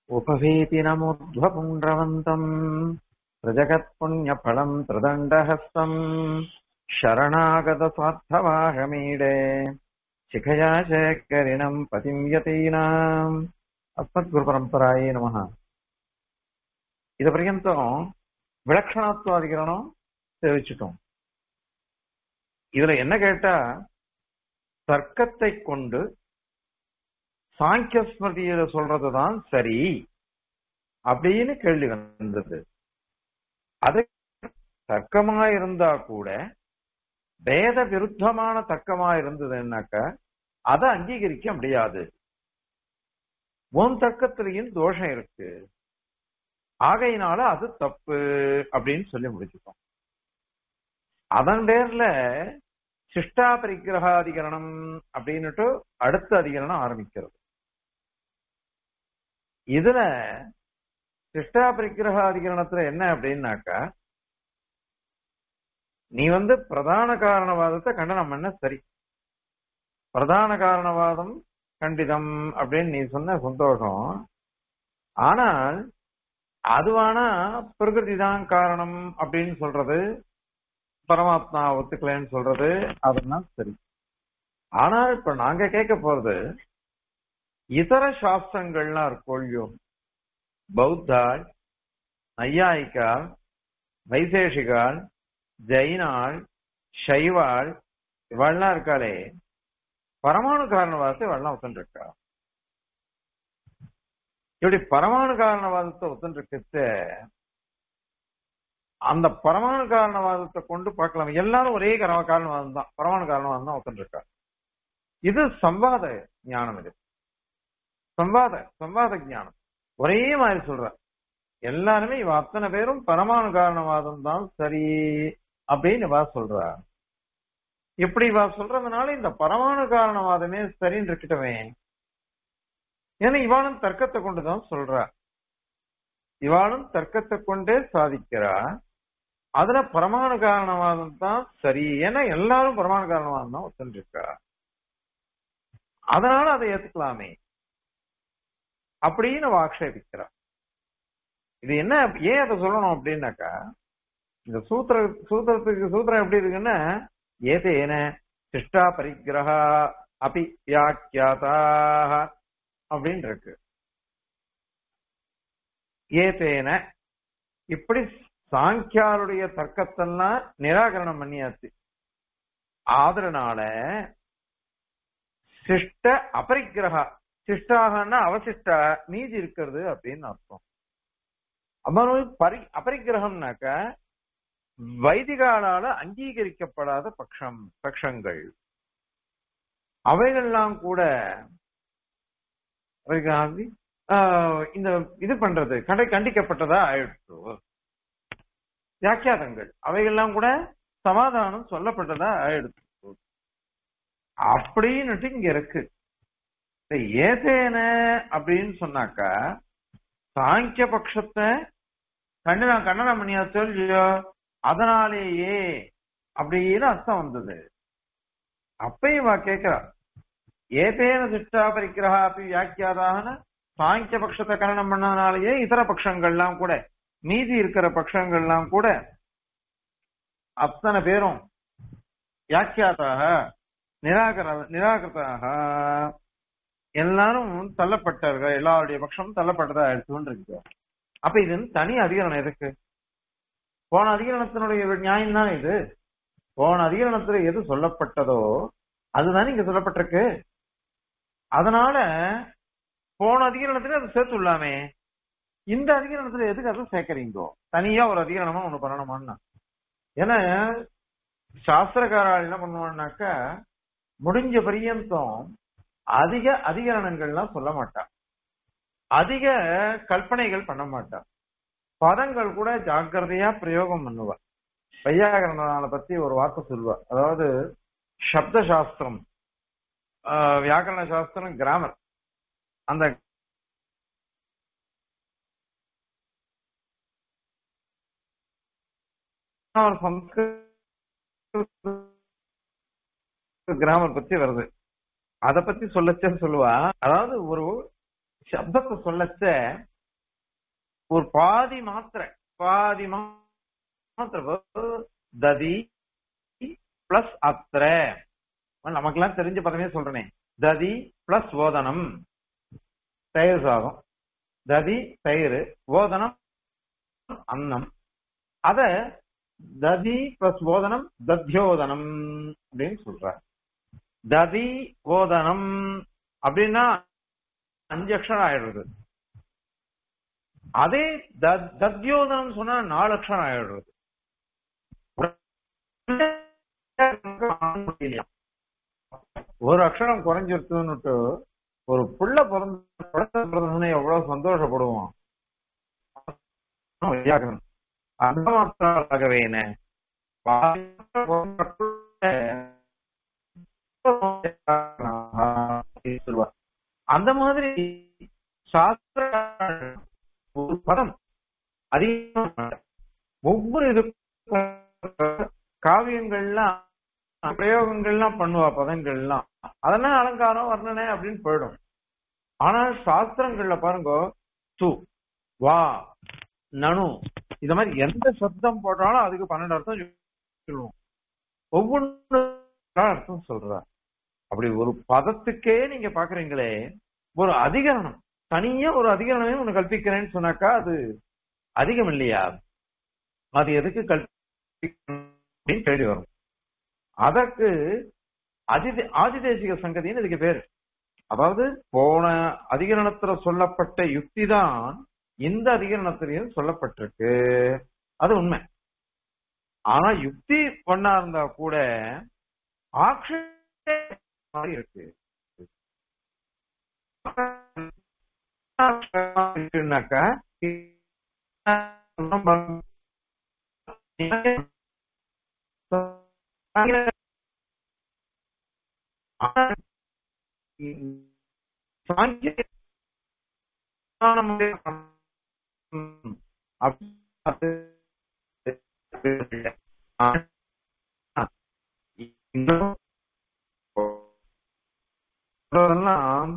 उपवीतिनमुध्वपुण्ड्रवन्तम् प्रजगत्पुण्यफलम् त्रिदण्डहस्तम् शरणागतस्वार्थवाहमीडे शिखया शेखरिणम् पतिम् यतीनाम् அஸ்மத்குருபரம்பராயே நமஹ இது பர்யந்தம் விலக்ஷணத்துவாதிகரணம் தெரிவிச்சிட்டோம் இதுல என்ன கேட்டா தர்க்கத்தை கொண்டு சாங்கிய ஸ்மிருதியில சொல்றதுதான் சரி அப்படின்னு கேள்வி வந்தது அது தர்க்கமா இருந்தா கூட வேத விருத்தமான தர்க்கமா இருந்ததுன்னாக்க அதை அங்கீகரிக்க முடியாது உன் தர்க்கத்திலையும் தோஷம் இருக்கு ஆகையினால அது தப்பு அப்படின்னு சொல்லி முடிச்சுட்டோம் அதன் பேர்ல சிஷ்டா பரிகிரகாதிகரணம் அப்படின்னுட்டு அடுத்த அதிகரணம் ஆரம்பிக்கிறது இதுல சிஷ்டா பரிகிரகாதிகரணத்துல என்ன அப்படின்னாக்கா நீ வந்து பிரதான காரணவாதத்தை கண்டனம் பண்ண சரி பிரதான காரணவாதம் கண்டிதம் அப்படின்னு நீ சொன்ன சந்தோஷம் ஆனால் அதுவானா பிரகிருதி தான் காரணம் அப்படின்னு சொல்றது பரமாத்மா ஒத்துக்கலன்னு சொல்றது அதெல்லாம் சரி ஆனால் இப்ப நாங்க கேட்க போறது இதர சாஸ்திரங்கள்லாம் இருக்கோழியோ பௌத்தாள் நையாயிக்காள் வைசேஷிகாள் ஜெயினாள் சைவாள் இவள்லாம் இருக்காளே பரமாணு காரணவாதத்தை இவள்லாம் ஒத்துருக்கா இப்படி பரமாணு காரணவாதத்தை ஒத்துருக்க அந்த பரமாணு காரணவாதத்தை கொண்டு பார்க்கலாம் எல்லாரும் ஒரே காரணவாதம் தான் பரமாணு காரணவாதம் தான் ஒத்துருக்கா இது சம்வாத ஞானம் இது சம்வாத சம்வாத ஞானம் ஒரே மாதிரி சொல்ற எல்லாருமே இவ அத்தனை பேரும் பரமாணு காரணவாதம் தான் சரி அப்படின்னு இவா சொல்றா இப்படி இவா சொல்றதுனால இந்த பரமாணு காரணவாதமே சரின்னு இருக்கட்டுமே ஏன்னா இவாளும் தர்க்கத்தை கொண்டுதான் சொல்றா இவாளும் தர்க்கத்தை கொண்டே சாதிக்கிறா அதுல பரமாணு காரணவாதம் தான் சரி ஏன்னா எல்லாரும் பரமாணு காரணவாதம் தான் ஒத்துருக்கா அதனால அதை ஏத்துக்கலாமே அப்படின்னு ஆக்ஷேபிக்கிறா இது என்ன ஏன் அதை சொல்லணும் அப்படின்னாக்கா இந்த சூத்திர சூத்திரத்துக்கு சூத்திரம் எப்படி இருக்குன்னா ஏதேன சிஷ்டா பரிகிரகா அபி வியாக்கியாதாக அப்படின்னு இருக்கு ஏதேன இப்படி சாங்கியாருடைய தர்க்கத்தெல்லாம் நிராகரணம் பண்ணியாச்சு ஆதரனால சிஷ்ட அபரிக்கிரகா சிஷ்டாகன்னா அவசிஷ்டா மீதி இருக்கிறது அப்படின்னு அர்த்தம் அமனு பரி அபரிக்கிரகம்னாக்க வைதிகாலால அங்கீகரிக்கப்படாத பட்சம் பட்சங்கள் அவைகள்லாம் கூட இந்த இது பண்றது கடை கண்டிக்கப்பட்டதா ஆயிடுச்சு வியாக்கியாதங்கள் அவைகள்லாம் கூட சமாதானம் சொல்லப்பட்டதா ஆயிடுச்சு அப்படின்னுட்டு இங்க இருக்கு ஏதேன அப்படின்னு சொன்னாக்கா சாங்கிய பட்சத்தை கண்டனம் கண்டனம் பண்ணியா சொல்லியோ அதனாலேயே அப்படின்னு அர்த்தம் வந்தது அப்பயும் கேட்கிறா ஏதேன சிஷ்டா பரிக்கிரகா அப்படி வியாக்கியாதான சாங்கிய பட்சத்தை கண்டனம் பண்ணதுனாலேயே இதர பட்சங்கள்லாம் கூட மீதி இருக்கிற பட்சங்கள்லாம் கூட அத்தனை பேரும் வியாக்கியாதாக நிராகர நிராகரதாக எல்லாரும் தள்ளப்பட்டார்கள் எல்லாருடைய பட்சமும் தள்ளப்பட்டதா எடுத்துன்னு இருக்கு அப்ப இது தனி அதிகரணம் எதுக்கு போன அதிகரணத்தினுடைய நியாயம் தான் இது போன அதிகரணத்துல எது சொல்லப்பட்டதோ அதுதானே இங்க சொல்லப்பட்டிருக்கு அதனால போன அதிகரணத்துல அதை சேர்த்துள்ளாமே இந்த அதிகரணத்துல எதுக்கு அதை சேர்க்கறீங்கோ தனியா ஒரு அதிகரணமா ஒண்ணு பண்ணணுமான்னா ஏன்னா சாஸ்திரக்காரால் என்ன பண்ணுவான்னாக்கா முடிஞ்ச பரியந்தம் அதிக அதிகரணங்கள்லாம் சொல்ல மாட்டான் அதிக கல்பனைகள் பண்ண மாட்டான் பதங்கள் கூட ஜாக்கிரதையா பிரயோகம் பண்ணுவா வையாகரணால பத்தி ஒரு வார்த்தை சொல்லுவா அதாவது சப்த சாஸ்திரம் வியாக்கரண சாஸ்திரம் கிராமர் அந்த கிராமர் பத்தி வருது அத பத்தி சொல்லச்ச சொல்லுவா அதாவது ஒரு சப்தத்தை சொல்லச்ச ஒரு பாதி மாத்திரை பாதி மாத்திரை ததி பிளஸ் அத்திர நமக்கெல்லாம் தெரிஞ்ச பதமே சொல்றேனே ததி பிளஸ் ஓதனம் தயிர் சாதம் ததி தயிர் ஓதனம் அன்னம் அத ததி பிளஸ் ஓதனம் தத்யோதனம் அப்படின்னு சொல்றார் ததி ஓதனம் அப்படின்னா அஞ்சு அக்ஷரம் ஆயிடுறது அதே தத்யோதனம் சொன்னா நாலு அக்ஷரம் ஆயிடுறது ஒரு அக்ஷரம் குறைஞ்சிருத்துன்னுட்டு ஒரு புள்ள பிறந்த படத்தை பிறந்ததுன்னு எவ்வளவு சந்தோஷப்படுவோம் அந்த மாத்திராகவே அந்த மாதிரி சாஸ்திர ஒரு பதம் அதிகமாக ஒவ்வொரு இது காவியங்கள்லாம் பிரயோகங்கள்லாம் பண்ணுவா பதங்கள்லாம் அதெல்லாம் அலங்காரம் வர்ணனை அப்படின்னு போயிடும் ஆனால் சாஸ்திரங்கள்ல பாருங்க து வா நனு இந்த மாதிரி எந்த சப்தம் போட்டாலும் அதுக்கு பன்னெண்டு அர்த்தம் சொல்லுவோம் ஒவ்வொன்று அர்த்தம் சொல்றா அப்படி ஒரு பதத்துக்கே நீங்க பாக்குறீங்களே ஒரு அதிகரணம் தனியா ஒரு அதிகரணமே ஒண்ணு கல்பிக்கிறேன்னு சொன்னாக்கா அது அதிகம் இல்லையா அது எதுக்கு கல்பி கேள்வி வரும் அதற்கு அதி ஆதிதேசிக சங்கதின்னு இதுக்கு பேரு அதாவது போன அதிகரணத்துல சொல்லப்பட்ட யுக்தி தான் இந்த அதிகரணத்திலையும் சொல்லப்பட்டிருக்கு அது உண்மை ஆனா யுக்தி பண்ணா இருந்தா கூட ஆக்ஷேப இருக்கு இருக்குனாக்கா அதெல்லாம்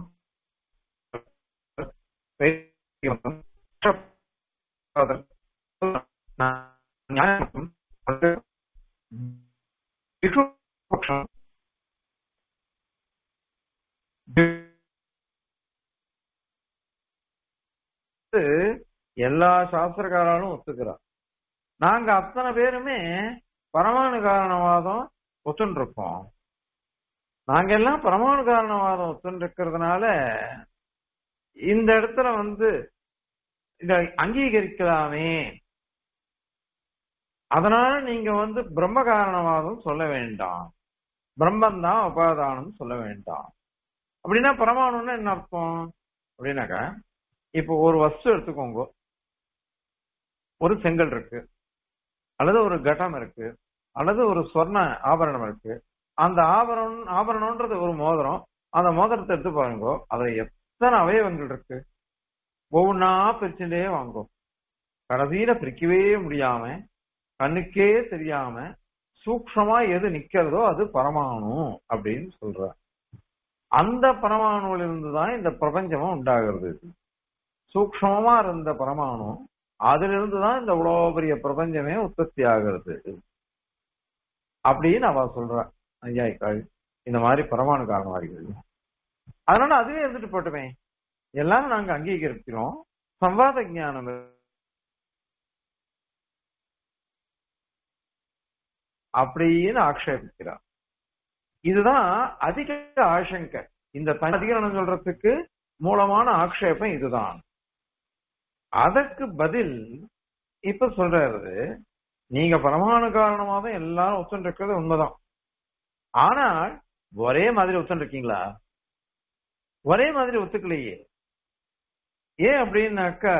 எல்லா சாஸ்திரக்காராலும் ஒத்துக்கிறார் நாங்க அத்தனை பேருமே பரமாணு காரணவாதம் ஒத்துன்னு இருப்போம் நாங்க எல்லாம் பரமாணு காரணவாதம் ஒத்துன்னு இருக்கிறதுனால இந்த இடத்துல வந்து இத அங்கீகரிக்கலாமே அதனால நீங்க வந்து பிரம்ம காரணவாதம் சொல்ல வேண்டாம் பிரம்மன் தான் உபாதானம் சொல்ல வேண்டாம் அப்படின்னா பரமாணுன்னா என்ன அர்த்தம் அப்படின்னாக்கா இப்போ ஒரு வஸ்து எடுத்துக்கோங்க ஒரு செங்கல் இருக்கு அல்லது ஒரு கட்டம் இருக்கு அல்லது ஒரு சொர்ண ஆபரணம் இருக்கு அந்த ஆபரணம் ஆபரணம்ன்றது ஒரு மோதிரம் அந்த மோதிரத்தை எடுத்து பாருங்க அதுல எத்தனை அவயவங்கள் இருக்கு ஒவ்வொன்னா பிரிச்சுட்டே வாங்கும் கடைசியில பிரிக்கவே முடியாம கண்ணுக்கே தெரியாம சூக்ஷமா எது நிக்கிறதோ அது பரமாணு அப்படின்னு சொல்ற அந்த பரமாணுல இருந்துதான் இந்த பிரபஞ்சமும் உண்டாகிறது சூக்ஷமா இருந்த பரமாணு அதுல இருந்துதான் இந்த இவ்வளவு பெரிய பிரபஞ்சமே உற்பத்தி ஆகிறது அப்படின்னு அவ சொல்ற ஐயாய்க்காள் இந்த மாதிரி பரமாணு காரணவாதிகள் அதனால அதுவே இருந்துட்டு போட்டுமே எல்லாரும் நாங்க அங்கீகரிக்கிறோம் சம்வாத ஞானம் அப்படின்னு ஆக்ஷேபிக்கிறார் இதுதான் அதிக ஆசங்க இந்த அதிகரணம் சொல்றதுக்கு மூலமான ஆக்ஷேபம் இதுதான் அதற்கு பதில் இப்ப சொல்றாரு நீங்க பரமாணு காரணமாக தான் எல்லாரும் ஒத்துன்னு இருக்கிறது உண்மைதான் ஆனால் ஒரே மாதிரி ஒத்துன்னு இருக்கீங்களா ஒரே மாதிரி ஒத்துக்கலையே ஏன் அப்படின்னாக்கா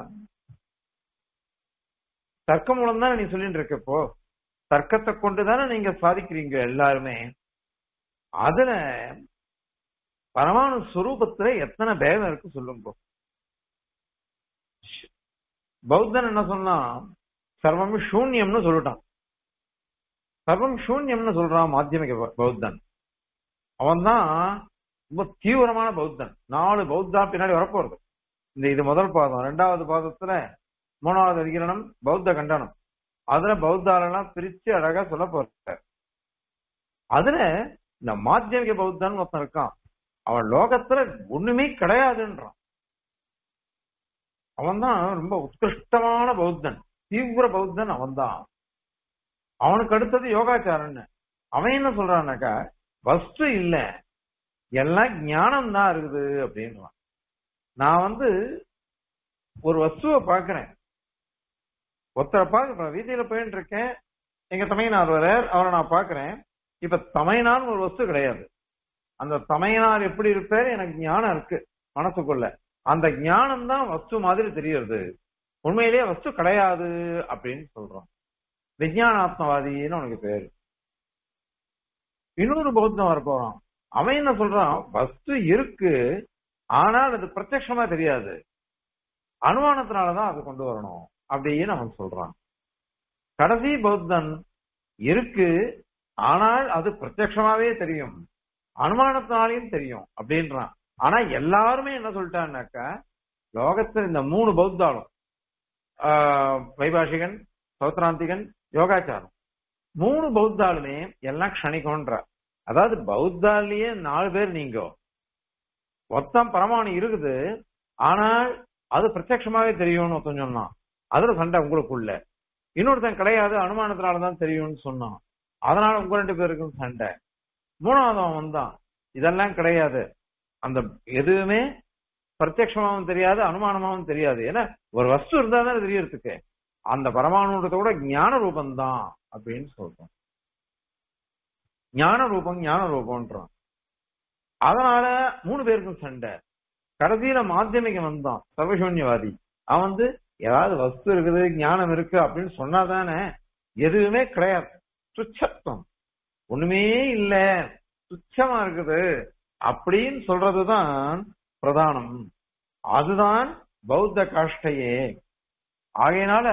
தர்க்க மூலம் தானே நீ சொல்லிட்டு இருக்க இப்போ தர்க்கத்தை கொண்டுதானே நீங்க சாதிக்கிறீங்க எல்லாருமே அதுல பரமாணு சுரூபத்துல எத்தனை பேதம் இருக்கு சொல்லுங்க பௌத்தன் என்ன சொன்னா சர்வம் சூன்யம்னு சொல்லிட்டான் சர்வம் சூன்யம்னு சொல்றான் மாத்தியமிக பௌத்தன் அவன் தான் ரொம்ப தீவிரமான பௌத்தன் நாலு பௌத்தா பின்னாடி வரப்போறது இந்த இது முதல் பாதம் ரெண்டாவது பாதத்துல மூணாவது அதிகரணம் பௌத்த கண்டனம் அதுல பௌத்தாலெல்லாம் பிரிச்சு அழகா சொல்ல போறார் அதுல இந்த மாத்தியமிக பௌத்தன் ஒருத்தன் இருக்கான் அவன் லோகத்துல ஒண்ணுமே கிடையாதுன்றான் அவன் தான் ரொம்ப உத்கிருஷ்டமான பௌத்தன் தீவிர பௌத்தன் அவன் தான் அவனுக்கு அடுத்தது யோகாச்சாரன் அவன் என்ன சொல்றான்னாக்கா வஸ்து இல்ல எல்லாம் ஞானம் தான் இருக்குது அப்படின்றான் நான் வந்து ஒரு வஸ்துவை பாக்குறேன் ஒருத்தரை பார்க்க வீதியில போயிட்டு இருக்கேன் எங்க தமையனார் வரார் அவரை நான் பாக்குறேன் இப்ப தமையனார் ஒரு வஸ்து கிடையாது அந்த தமையனார் எப்படி இருப்பார் எனக்கு ஞானம் இருக்கு மனசுக்குள்ள அந்த ஞானம் தான் வஸ்து மாதிரி தெரியறது உண்மையிலேயே வஸ்து கிடையாது அப்படின்னு சொல்றான் விஜயானாத்மவாதின்னு உனக்கு பேரு இன்னொரு பௌத்தம் வர போறான் அவன் என்ன சொல்றான் வஸ்து இருக்கு ஆனால் அது பிரத்யட்சமா தெரியாது அனுமானத்தினாலதான் அது கொண்டு வரணும் அப்படின்னு அவன் சொல்றான் கடைசி பௌத்தன் இருக்கு ஆனால் அது பிரத்யட்சமாவே தெரியும் அனுமானத்தினாலையும் தெரியும் அப்படின்றான் ஆனா எல்லாருமே என்ன சொல்லிட்டான்னாக்கா லோகத்தில் இந்த மூணு பௌத்தாலும் ஆஹ், வைபாஷிகன் சௌத்ராந்திகன் யோகாச்சாரம் மூணு பௌத்தாலுமே எல்லாம் க்ஷணிக்கோன்ற அதாவது பௌத்தாலேயே நாலு பேர் நீங்க மொத்தம் பரமாணு இருக்குது ஆனால் அது பிரத்யட்சமாவே தெரியும்னு ஒருத்தன் சொன்னான் அதுல சண்டை உங்களுக்குள்ள இன்னொருத்தன் கிடையாது அனுமானத்தினாலதான் தெரியும்னு சொன்னான் அதனால உங்க ரெண்டு பேருக்கும் சண்டை மூணாவது அவன் வந்தான் இதெல்லாம் கிடையாது அந்த எதுவுமே பிரத்யட்சமாவும் தெரியாது அனுமானமாவும் தெரியாது ஏன்னா ஒரு வஸ்து இருந்தா தானே தெரியறதுக்கு அந்த பரமாணுன்றத கூட ஞான ரூபம்தான் அப்படின்னு சொல்றோம் ஞான ரூபம் ஞான ரூபம்ன்றான் அதனால மூணு பேருக்கும் சண்டை கடைசியில மாத்தியமிகம் வந்தான் சர்வசூன்யவாதி அவன் வந்து ஏதாவது வஸ்து இருக்குது ஞானம் இருக்கு அப்படின்னு சொன்னாதானே எதுவுமே கிடையாது துச்சத்துவம் ஒண்ணுமே இல்ல துச்சமா இருக்குது அப்படின்னு சொல்றதுதான் பிரதானம் அதுதான் பௌத்த காஷ்டையே ஆகையினால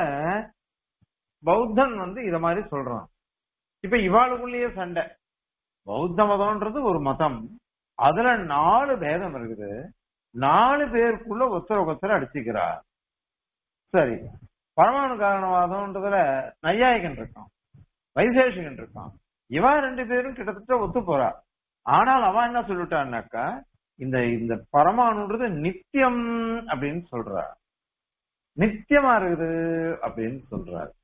பௌத்தன் வந்து இத மாதிரி சொல்றான் இப்ப இவாளுக்குள்ளேயே சண்டை பௌத்த மதம்ன்றது ஒரு மதம் அதுல நாலு பேதம் இருக்குது நாலு பேருக்குள்ள ஒருத்தர ஒருத்தர் அடிச்சுக்கிறார் சரி பரமாணு காரணவாதம்ன்றதுல நையாயிகன் இருக்கான் வைசேஷிகன் இருக்கான் இவா ரெண்டு பேரும் கிட்டத்தட்ட ஒத்து போறா ஆனால் அவன் என்ன சொல்லிட்டான்னாக்கா இந்த இந்த பரமாணுன்றது நித்தியம் அப்படின்னு சொல்றா நித்தியமா இருக்குது அப்படின்னு சொல்றாரு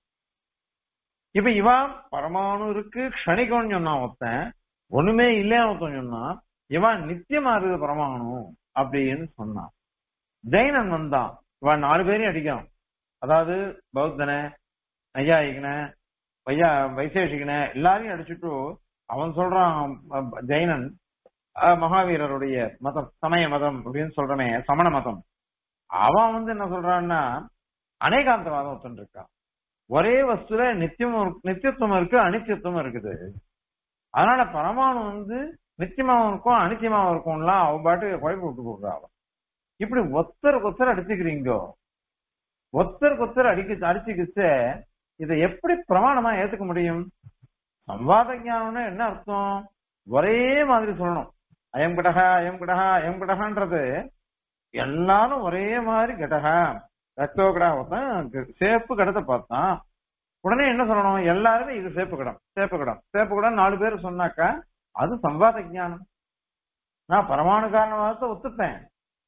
இப்ப இவன் பரமாணு இருக்கு க்ஷணிகம்னு சொன்னான் ஒருத்தன் ஒண்ணுமே இல்லைன்னு ஒருத்தன் சொன்னான் இவன் நித்தியமா இருக்குது பரமாணு அப்படின்னு சொன்னான் ஜெயினன் வந்தான் இவன் நாலு பேரையும் அடிக்கிறான் அதாவது பௌத்தனை நையாயிகனை வையா வைசேஷிகனை எல்லாரையும் அடிச்சுட்டு அவன் சொல்றான் அஹ், ஜெயினன் அஹ், மகாவீரருடைய மதம் சமய மதம் அப்படின்னு சொல்றமே சமண மதம் அவன் வந்து என்ன சொல்றான்னா அநேகாந்தவாதம் ஒருத்தன் இருக்கான் ஒரே வஸ்துல நித்தியம் நித்தியத்துவம் இருக்கு அனித்தியத்துவம் இருக்குது அதனால பரமாணு வந்து நித்தியமாவும் இருக்கும் அனித்தியமாவும் இருக்கும்லாம் அவன் பாட்டு குழப்பி விட்டு போடுறா அவன் இப்படி ஒத்தருக்கு ஒத்தர் அடிச்சுக்கிறீங்கோ ஒத்தருக்கு ஒத்தர் அடிக்க அடிச்சுக்கிச்ச இதை எப்படி பிரமாணமா ஏத்துக்க முடியும் சம்வாத ஞானம்னா என்ன அர்த்தம் ஒரே மாதிரி சொல்லணும் அயம் கடகா அயம் கடகா அயம் கடகான்றது எல்லாரும் ஒரே மாதிரி கடகா ரத்தோ கடா ஒருத்தன் சேப்பு கடத்தை பார்த்தான் உடனே என்ன சொல்லணும் எல்லாருமே இது சேப்பு கடம் சேப்பு கடம் சேப்பு கடம் நாலு பேர் சொன்னாக்கா அது சம்வாத ஞானம் நான் பரமாணு காரணவாதத்தை ஒத்துப்பேன்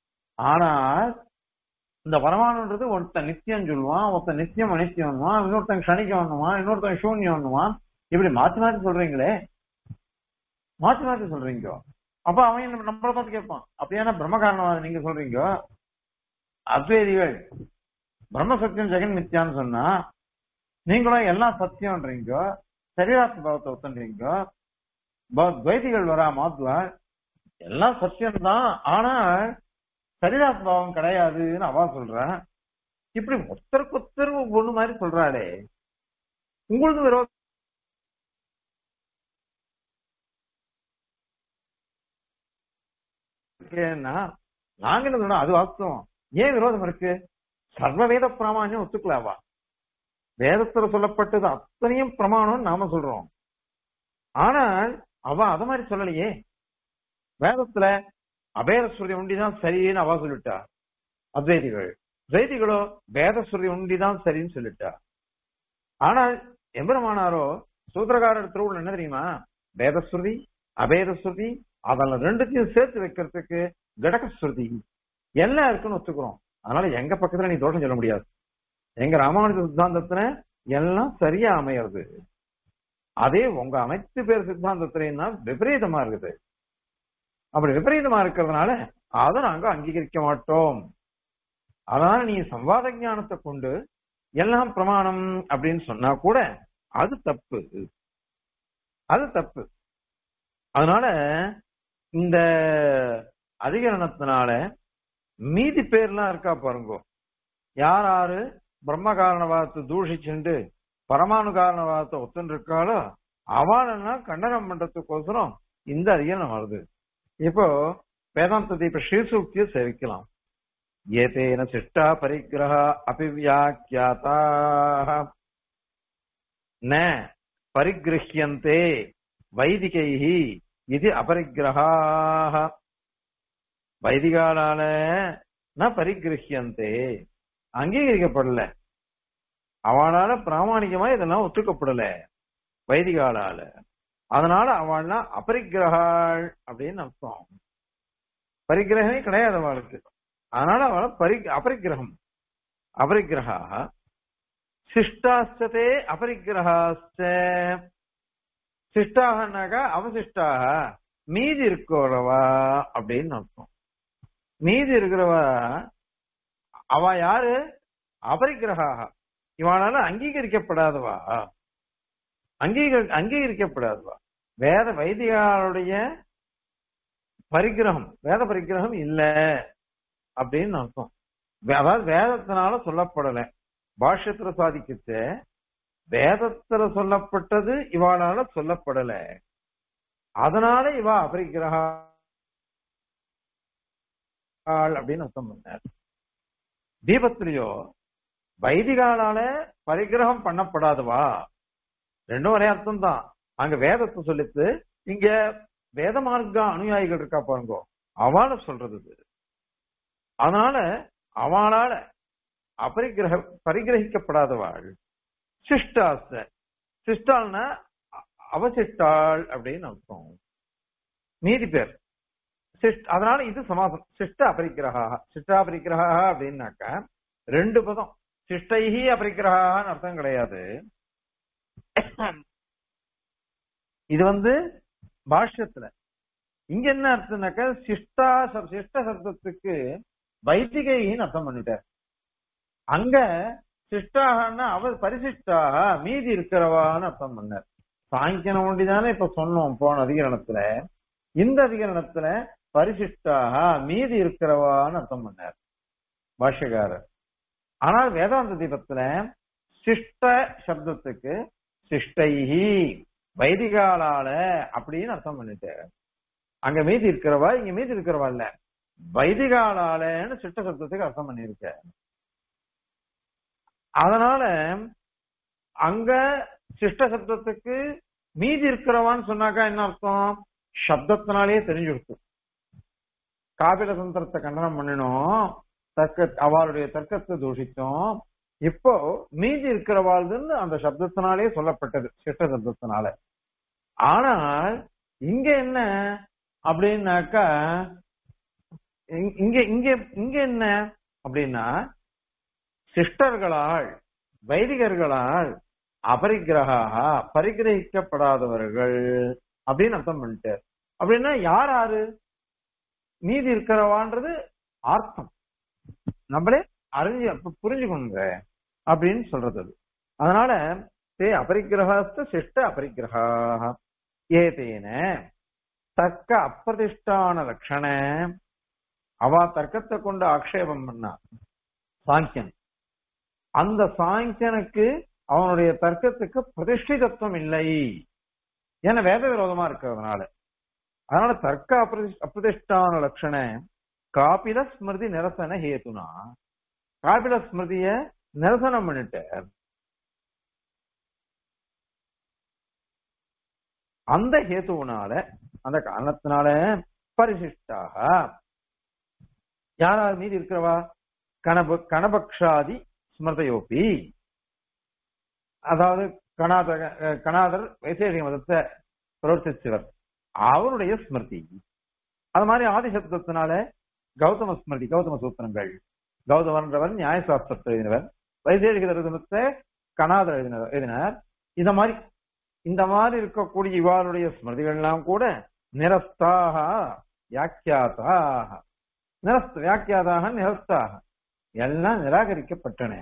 ஆனால் இந்த பரமாணுன்றது ஒருத்தன் நித்தியம் சொல்லுவான் ஒருத்தன் நித்தியம் அனித்தியம்னுவான் இன்னொருத்தன் க்ஷணிக்கம்னுவான் இன்னொருத்தன் சூன்யம்னுவான் இப்படி மாத்தி மாத்தி சொல்றீங்களே மாத்தி மாத்தி சொல்றீங்க அப்ப அவன் என்ன நம்மள பார்த்து கேட்பான் அப்படியான பிரம்ம காரணவாதம் நீங்க சொல்றீங்க அத்வைதிகள் பிரம்ம சத்தியம் ஜெகன் மித்யான்னு சொன்னா நீங்களும் எல்லாம் சத்தியம்ன்றீங்க சரீராத்ம பாவத்தை ஒத்துன்றீங்க ப- துவைதிகள் வரா மாத்துவா எல்லாம் சத்தியம்தான் ஆனா சரீராத்ம பாவம் கிடையாதுன்னு அவா சொல்றா இப்படி ஒருத்தருக்கு ஒருத்தர் ஒண்ணு மாதிரி சொல்றாளே உங்களுக்கு விரோதம் ஏன்னா நாங்க என்ன சொல்றோம் அது வாஸ்தவம் ஏன் விரோதம் இருக்கு சர்வவேத பிராமான்யம் ஒத்துக்கலாவா வேதத்துல சொல்லப்பட்டது அத்தனையும் பிரமாணம் நாம சொல்றோம் ஆனால் அவ அத மாதிரி சொல்லலையே வேதத்துல அபேர ஸ்ருதி ஒண்டிதான் சரின்னு அவ சொல்லிட்டா அத்வைதிகள் துவைதிகளோ வேதஸ்ருதி உண்டிதான் சரின்னு சொல்லிட்டா ஆனால் எம்பெருமானாரோ சூத்திரகாரர் திருவுள்ள என்ன தெரியுமா வேதஸ்ருதி அபேதஸ்ருதி அதெல்லாம் ரெண்டுத்தையும் சேர்த்து வைக்கிறதுக்கு கடகஸ்ருதி எல்லாம் இருக்குன்னு ஒத்துக்கிறோம் அதனால எங்க பக்கத்துல நீ தோஷம் சொல்ல முடியாது எங்க ராமானுஜ சித்தாந்தத்துல எல்லாம் சரியா அமையிறது அதே உங்க அனைத்து பேர் சித்தாந்தத்திலையும் தான் விபரீதமா இருக்குது அப்படி விபரீதமா இருக்கிறதுனால அதை நாங்க அங்கீகரிக்க மாட்டோம் அதனால நீ சம்வாத ஞானத்தை கொண்டு எல்லாம் பிரமாணம் அப்படின்னு சொன்னா கூட அது தப்பு அது தப்பு அதனால இந்த அதிகரணத்தினால மீதி பேர்லாம் இருக்கா பாருங்க யார் யாரு பிரம்ம காரணவாதத்தை தூஷிச்சுண்டு பரமாணு காரணவாதத்தை ஒத்துன்னு இருக்காளோ அவளெல்லாம் கண்டனம் பண்றதுக்கோசரம் இந்த அதிகரணம் வருது இப்போ வேதாந்தத்தை இப்ப ஸ்ரீசூக்தியை சேவிக்கலாம் ஏதேன சிஷ்டா பரிகிரக அபிவியாக்கியாதா ந பரிகிரஹியந்தே வைதிகைஹி இது அபரிக்கிரகாக வைதிகாலால ந பரிகிரஹியந்தே அங்கீகரிக்கப்படல அவனால பிராமணிகமா இதெல்லாம் ஒத்துக்கப்படல வைதிகாலால அதனால அவள்லாம் அபரிக்கிரகாள் அப்படின்னு அர்த்தம் பரிகிரகமே கிடையாது அவளுக்கு அதனால அவளை பரி அபரிக்கிரகம் அபரிக்கிரகா சிஷ்டாஸ்தே அபரிக்கிரகாஸ்த சிஷ்டாகனாக்கா அவசிஷ்டாக மீதி இருக்கிறவா அப்படின்னு அர்த்தம் மீதி இருக்கிறவா அவ யாரு அபரிக்கிரகா இவனால அங்கீகரிக்கப்படாதவா அங்கீகரி அங்கீகரிக்கப்படாதவா வேத வைதிகாருடைய பரிகிரகம் வேத பரிகிரகம் இல்ல அப்படின்னு அர்த்தம் அதாவது வேதத்தினால சொல்லப்படல பாஷ்யத்துல சாதிக்கிச்ச வேதத்துல சொல்லப்பட்டது இவாளால சொல்லப்படல அதனால இவ அபரிக்கிரகா அப்படின்னு அர்த்தம் பண்ணார் தீபத்திலேயோ வைதிகாலால பரிகிரகம் பண்ணப்படாதவா ரெண்டும் ஒரே அர்த்தம் தான் அங்க வேதத்தை சொல்லித்து இங்க வேத மார்க்க அனுயாயிகள் இருக்கா பாருங்க அவளை சொல்றது இது அதனால அவளால அபரிகிரக பரிகிரகிக்கப்படாதவாள் சிஷ்டாஸ்த சிஷ்டால்னா அவசிஷ்டாள் அப்படின்னு அர்த்தம் மீதி பேர் அதனால இது சமாசம் சிஷ்ட அபரிக்கிரகா சிஷ்ட அபரிக்கிரகா அப்படின்னாக்கா ரெண்டு பதம் சிஷ்டைஹி அபரிக்கிரகான்னு அர்த்தம் கிடையாது இது வந்து பாஷ்யத்துல இங்க என்ன அர்த்தம்னாக்க சிஷ்டா சிஷ்ட சப்தத்துக்கு வைதிகைன்னு அர்த்தம் பண்ணிட்டார் அங்க சிஷ்டாகன்னா அவ பரிசிஷ்டாக மீதி இருக்கிறவான்னு அர்த்தம் பண்ணார் சாங்கியனம் ஒண்டிதானே இப்ப சொன்னோம் போன அதிகரணத்துல இந்த அதிகரணத்துல பரிசிஷ்டாக மீதி இருக்கிறவான்னு அர்த்தம் பண்ணார் பாஷ்யக்காரர் ஆனால் வேதாந்த தீபத்துல சிஷ்ட சப்தத்துக்கு சிஷ்டைஹி வைதிகாலால அப்படின்னு அர்த்தம் பண்ணிட்டார் அங்க மீதி இருக்கிறவா இங்க மீதி இருக்கிறவா இல்ல வைதிகாலாலன்னு சிட்ட சப்தத்துக்கு அர்த்தம் பண்ணிருக்க அதனால அங்க சிஷ்ட சப்தத்துக்கு மீதி இருக்கிறவான்னு சொன்னாக்கா என்ன அர்த்தம் சப்தத்தினாலேயே தெரிஞ்சுடுத்து காபில தந்திரத்தை கண்டனம் பண்ணினோம் தர்க்க அவளுடைய தர்க்கத்தை தூஷித்தோம் இப்போ மீதி இருக்கிறவாள்னு அந்த சப்தத்தினாலே சொல்லப்பட்டது சிஷ்ட சப்தத்தினால ஆனால் இங்க என்ன அப்படின்னாக்கா இங்க இங்க இங்க என்ன அப்படின்னா சிஷ்டர்களால் வைதிகர்களால் அபரிக்கிரகாக பரிகிரகிக்கப்படாதவர்கள் அப்படின்னு அர்த்தம் பண்ணிட்டார் அப்படின்னா யார் யாரு மீதி இருக்கிறவான்றது அர்த்தம் நம்மளே அறிஞ்சு புரிஞ்சுக்கணுங்க அப்படின்னு சொல்றது அது அதனால தே அபரிக்கிரகாஸ்த சிஷ்ட அபரிக்கிரகா ஏதேன தர்க்க அப்பிரதிஷ்டான லட்சண அவ தர்க்கத்தை கொண்டு ஆக்ஷேபம் பண்ணா சாங்கியன் அந்த சாங்கியனுக்கு அவனுடைய தர்க்கத்துக்கு பிரதிஷ்டிதத்துவம் இல்லை ஏன்னா வேத விரோதமா இருக்கிறதுனால அதனால தர்க்க அப்பிரதிஷ்டான லட்சண காபில ஸ்மிருதி நிரசன ஹேதுனா காபில ஸ்மிருதிய நிரசனம் பண்ணிட்டார் அந்த ஹேத்துவனால அந்த காரணத்தினால பரிசிஷ்டாக யாராவது மீதி இருக்கிறவா கணப கணபக்ஷாதி ஸ்மிருதயோபி அதாவது கணாத கணாதர் வைசேஷிக மதத்தை பிரவர்த்திச்சவர் அவருடைய ஸ்மிருதி அது மாதிரி ஆதிசப்தத்தினால கௌதம ஸ்மிருதி கௌதம சூத்திரங்கள் கௌதமன்றவர் நியாயசாஸ்திரத்தை எழுதினவர் வைசேஷிக தரிசனத்தை கணாதர் எழுதினர் எழுதினார் இந்த மாதிரி இந்த மாதிரி இருக்கக்கூடிய இவாளுடைய ஸ்மிருதிகள் எல்லாம் கூட நிரஸ்தாக வியாக்கியாதாக நிரஸ்த வியாக்கியாதாக நிரஸ்தாக எல்லாம் நிராகரிக்கப்பட்டன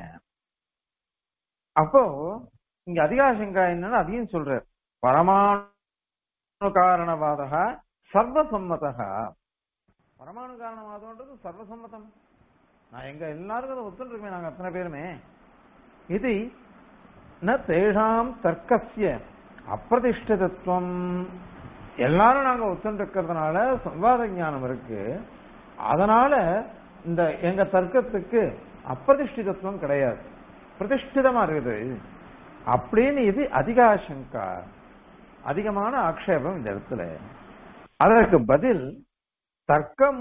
அப்போ இங்க அதிகாசங்கா என்னன்னு அதையும் சொல்றார் பரமாணு காரணவாதா சர்வசம்மதா பரமாணு காரணவாதம்ன்றது சர்வசம்மதம் நான் எங்க எல்லாருக்கும் அதை ஒத்துருக்கோமே நாங்க அத்தனை பேருமே இது ந தேஷாம் தர்க்கசிய அப்பிரதிஷ்டிதத்துவம் எல்லாரும் நாங்க ஒத்துருக்கிறதுனால சம்வாத ஞானம் இருக்கு அதனால இந்த எங்க தர்க்கத்துக்கு அப்பிரதிஷ்டிதத்துவம் கிடையாது பிரதிஷ்டிதமா இருக்குது அப்படின்னு இது அதிகாசங்கா அதிகமான ஆக்ஷேபம் இந்த இடத்துல அதற்கு பதில் தர்க்கம்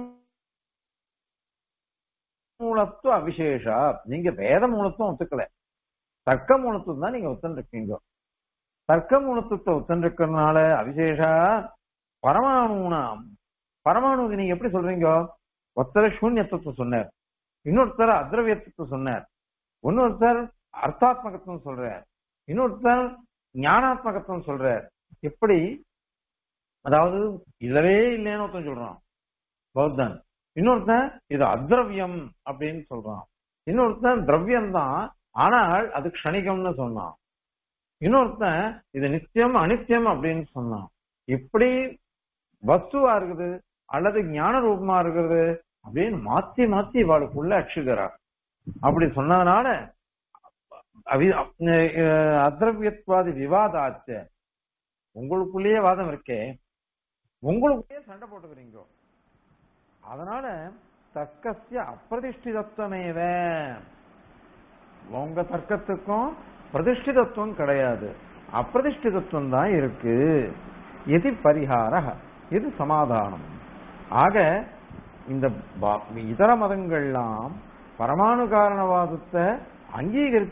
மூலத்துவ அவிசேஷா நீங்க வேத மூலத்துவம் ஒத்துக்கல தர்க்க மூலத்துவம் தான் நீங்க ஒத்துருக்கீங்க தர்க்க மூலத்துவத்தை ஒத்துருக்கிறதுனால அவிசேஷா பரமாணுனாம் பரமாணுக்கு நீங்க எப்படி சொல்றீங்க ஒருத்தர் சூன்யத்துவத்தை சொன்னார் இன்னொருத்தர் அத்ரவியத்துவத்தை சொன்னார் இன்னொருத்தர் அர்த்தாத்மகத்துவம் சொல்றார் இன்னொருத்தர் ஞானாத்மகத்துவம் சொல்றார் எப்படி அதாவது இல்லவே இல்லைன்னு ஒருத்தன் சொல்றான் பௌத்தன் இன்னொருத்தன் இது அத்ரவியம் அப்படின்னு சொல்றான் இன்னொருத்தன் திரவியம் தான் ஆனால் அது க்ஷணிகம்னு சொன்னான் இன்னொருத்தன் இது நித்தியம் அனித்தியம் அப்படின்னு சொன்னான் இப்படி வஸ்துவா இருக்குது அல்லது ஞான ரூபமா இருக்குது அப்படின்னு மாத்தி மாத்தி இவாளுக்குள்ள அச்சுகிறா அப்படி சொன்னதுனால அத்ரவியத்வாதி விவாதாச்ச உங்களுக்குள்ளேயே வாதம் இருக்கே உங்களுக்குள்ளேயே சண்டை போட்டுக்கிறீங்க அதனால தர்க்கசிய அப்பிரதிஷ்டிதத்துவமேவ உங்க தர்க்கத்துக்கும் பிரதிஷ்டிதத்துவம் கிடையாது அப்பிரதிஷ்டிதத்துவம் தான் இருக்கு இது பரிகார இது சமாதானம் ஆக இந்த இதர மதங்கள்லாம் பரமாணு காரணவாதத்தை அங்கீகரி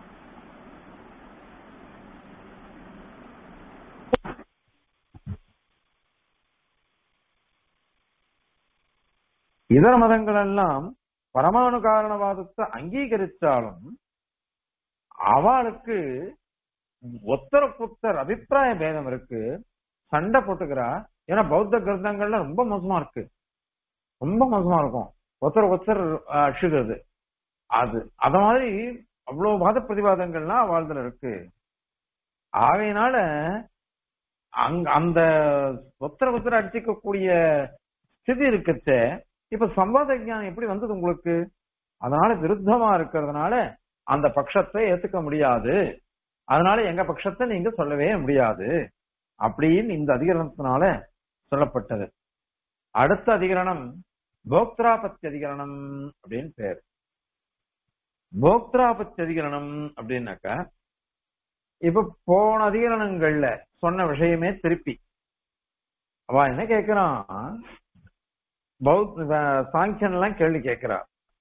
இதர மதங்கள் எல்லாம் பரமாணு காரணவாதத்தை அங்கீகரித்தாலும் அவளுக்கு ஒத்தரப்புத்தர் அபிப்பிராய பேதம் இருக்கு சண்டை போட்டுக்கிறா ஏன்னா பௌத்த கிரந்தங்கள்ல ரொம்ப மோசமா இருக்கு ரொம்ப மோசமா இருக்கும் ஒருத்தர் ஒருத்தர் அச்சுகிறது அது அத மாதிரி அவ்வளவு வாத பிரதிவாதங்கள்லாம் வாழ்ந்துல இருக்கு ஆகையினால அங்க அந்த ஒத்தர ஒத்தர அடிச்சுக்கக்கூடிய ஸ்திதி இருக்கச்ச இப்ப சம்வாத ஞானம் எப்படி வந்தது உங்களுக்கு அதனால விருத்தமா இருக்கிறதுனால அந்த பட்சத்தை ஏத்துக்க முடியாது அதனால எங்க பட்சத்தை நீங்க சொல்லவே முடியாது அப்படின்னு இந்த அதிகரணத்தினால சொல்லப்பட்டது அடுத்த அதிகரணம் போக்திராபத்தி அதிகரணம் அப்படின்னு பேர் போக்திராபத்தி அதிகரணம் அப்படின்னாக்கா இப்ப போன அதிகரணங்கள்ல சொன்ன விஷயமே திருப்பி அவ என்ன கேக்குறான் பௌத்த சாங்கியன் எல்லாம் கேள்வி கேட்கிறா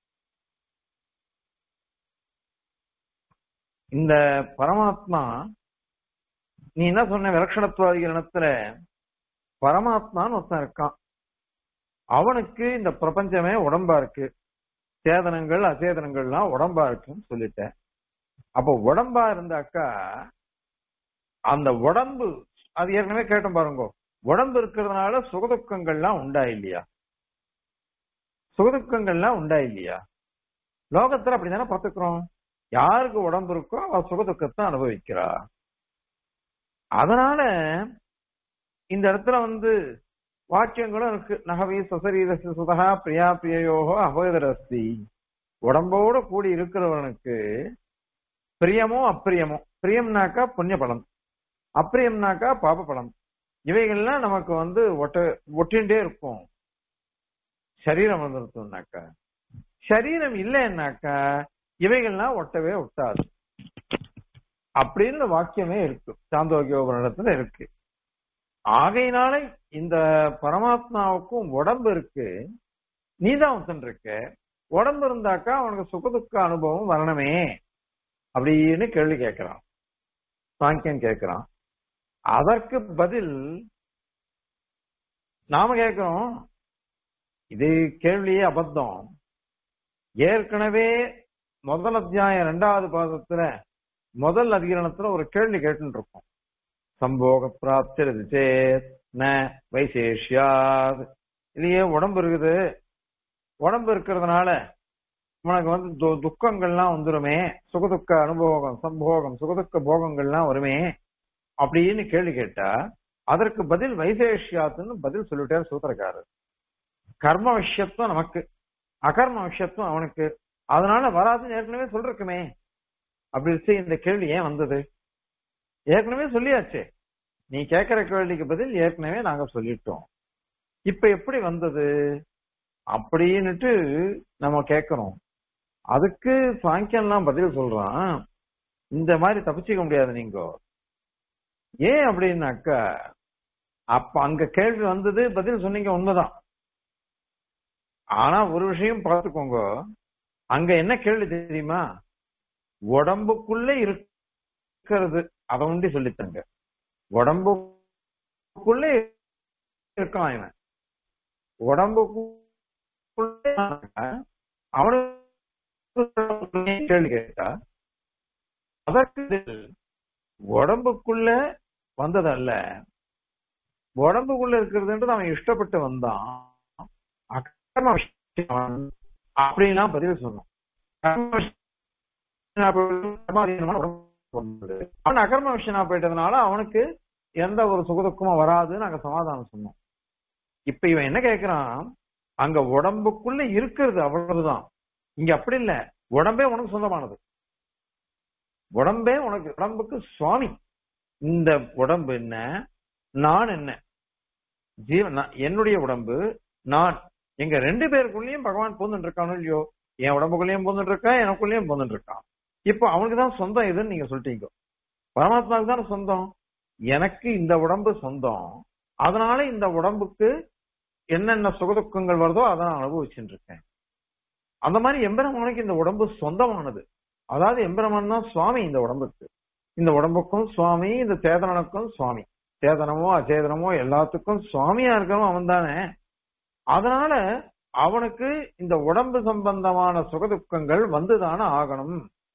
இந்த பரமாத்மா நீ என்ன சொன்ன விலட்சணத்துவாதிகரணத்துல பரமாத்மான்னு ஒருத்தன் இருக்கான் அவனுக்கு இந்த பிரபஞ்சமே உடம்பா இருக்கு சேதனங்கள் அச்சேதனங்கள்லாம் உடம்பா இருக்குன்னு சொல்லிட்டேன் அப்ப உடம்பா இருந்தாக்கா அந்த உடம்பு அது ஏற்கனவே கேட்டோம் பாருங்க உடம்பு இருக்கிறதுனால சுகதுக்கங்கள்லாம் உண்டா இல்லையா சுகதுக்கங்கள்லாம் உண்டா இல்லையா லோகத்துல அப்படிதானே பார்த்துக்கிறோம் யாருக்கு உடம்பு இருக்கோ அவ சுகதுக்கத்தை அனுபவிக்கிறா அதனால இந்த இடத்துல வந்து வாக்கியங்களும் இருக்கு நகவி சசரீரச சுதகா பிரியா பிரியோகோ அபோதரஸ்தி உடம்போட கூடி இருக்கிறவனுக்கு பிரியமோ அப்பிரியமோ பிரியம்னாக்கா புண்ணிய பலம் அப்பிரியம்னாக்கா பாப பலம் இவைகள்லாம் நமக்கு வந்து ஒட்ட ஒட்டின்றே இருக்கும் சரீரம் வந்துருத்தோம்னாக்கா சரீரம் இல்லைன்னாக்கா இவைகள்லாம் ஒட்டவே ஒட்டாது அப்படின்னு வாக்கியமே இருக்கு சாந்தோக்கியோபனிடத்துல இருக்கு ஆகையினால இந்த பரமாத்மாவுக்கும் உடம்பு இருக்கு நீதான் ஒருத்தன் இருக்க உடம்பு இருந்தாக்கா அவனுக்கு சுகதுக்க அனுபவம் வரணுமே அப்படின்னு கேள்வி கேட்கிறான் சாங்கியன் கேட்கிறான் அதற்கு பதில் நாம கேட்கிறோம் இது கேள்வியே அபத்தம் ஏற்கனவே முதல் அத்தியாயம் இரண்டாவது பாதத்துல முதல் அதிகரணத்துல ஒரு கேள்வி கேட்டு இருக்கோம் சம்போக பிராப்திரது சேத் ந வைசேஷ்யாத் இல்லையே உடம்பு இருக்குது உடம்பு இருக்கிறதுனால உனக்கு வந்து து- துக்கங்கள்லாம் வந்துருமே சுகதுக்க அனுபவம் சம்போகம் சுகதுக்க போகங்கள்லாம் வருமே அப்படின்னு கேள்வி கேட்டா அதற்கு பதில் வைசேஷ்யாத்துன்னு பதில் சொல்லிட்டார் சூத்திரக்காரர் கர்ம விஷயத்துவம் நமக்கு அகர்ம விஷயத்துவம் அவனுக்கு அதனால வராதுன்னு ஏற்கனவே சொல்லிருக்குமே அப்படி இருந்துச்சு இந்த கேள்வி ஏன் வந்தது ஏற்கனவே சொல்லியாச்சே நீ கேட்கிற கேள்விக்கு பதில் ஏற்கனவே நாங்க சொல்லிட்டோம் இப்ப எப்படி வந்தது அப்படின்னுட்டு நம்ம கேட்கிறோம் அதுக்கு சாங்கியம்லாம் பதில் சொல்றான் இந்த மாதிரி தப்பிச்சுக்க முடியாது நீங்க ஏன் அப்படின்னாக்கா அப்ப அங்க கேள்வி வந்தது பதில் சொன்னீங்க உண்மைதான் ஆனா ஒரு விஷயம் பார்த்துக்கோங்க அங்க என்ன கேள்வி தெரியுமா உடம்புக்குள்ள இருக்கிறது அதை உண்டி சொல்லித்தாங்க உடம்புக்குள்ள இருக்கான் இவன் உடம்புக்குள்ள அவனுக்கு கேள்வி கேட்டா அதற்கு பதில் உடம்புக்குள்ள வந்ததல்ல உடம்புக்குள்ள இருக்கிறதுன்றது அவன் இஷ்டப்பட்டு வந்தான் அக்கர்ம விஷயம் அப்படின்லாம் பதில் சொன்னான் கர்ம விஷயம் கர்மாதீனமான உடம்பு வந்தது. அவன் அகர்ம விஷயனா போயிட்டதுனால அவனுக்கு எந்த ஒரு சுகதுக்கமும் வராதுன்னு நாங்க சமாதானம் சொன்னோம் இப்ப இவன் என்ன கேக்குறான் அங்க உடம்புக்குள்ள இருக்கிறது அவ்வளவுதான் இங்க அப்படி இல்ல உடம்பே உனக்கு சொந்தமானது உடம்பே உனக்கு உடம்புக்கு சுவாமி இந்த உடம்பு என்ன நான் என்ன ஜீவன் நான்- என்னுடைய உடம்பு நான் எங்க ரெண்டு பேருக்குள்ளேயும் பகவான் போந்துட்டு இருக்கானோ இல்லையோ என் உடம்புக்குள்ளேயும் போந்துட்டு இருக்கான் எனக்குள்ளேயும் போந்துட்டு இருக்கான் இப்போ அவனுக்கு தான் சொந்தம் எதுன்னு நீங்க சொல்லிட்டீங்க பரமாத்மாவுக்கு தானே சொந்தம் எனக்கு இந்த உடம்பு சொந்தம் அதனால இந்த உடம்புக்கு என்னென்ன சுகதுக்கங்கள் வருதோ அதை நான் அனுபவிச்சுட்டு இருக்கேன் அந்த மாதிரி எம்பெருமானுக்கு இந்த உடம்பு சொந்தமானது அதாவது எம்பெருமான் தான் சுவாமி இந்த உடம்புக்கு இந்த உடம்புக்கும் சுவாமி இந்த சேதனனுக்கும் சுவாமி சேதனமோ அச்சேதனமோ எல்லாத்துக்கும் சுவாமியா இருக்கிறவன் அவன் தானே அதனால அவனுக்கு இந்த உடம்பு சம்பந்தமான சுகதுக்கங்கள் வந்துதானே ஆகணும்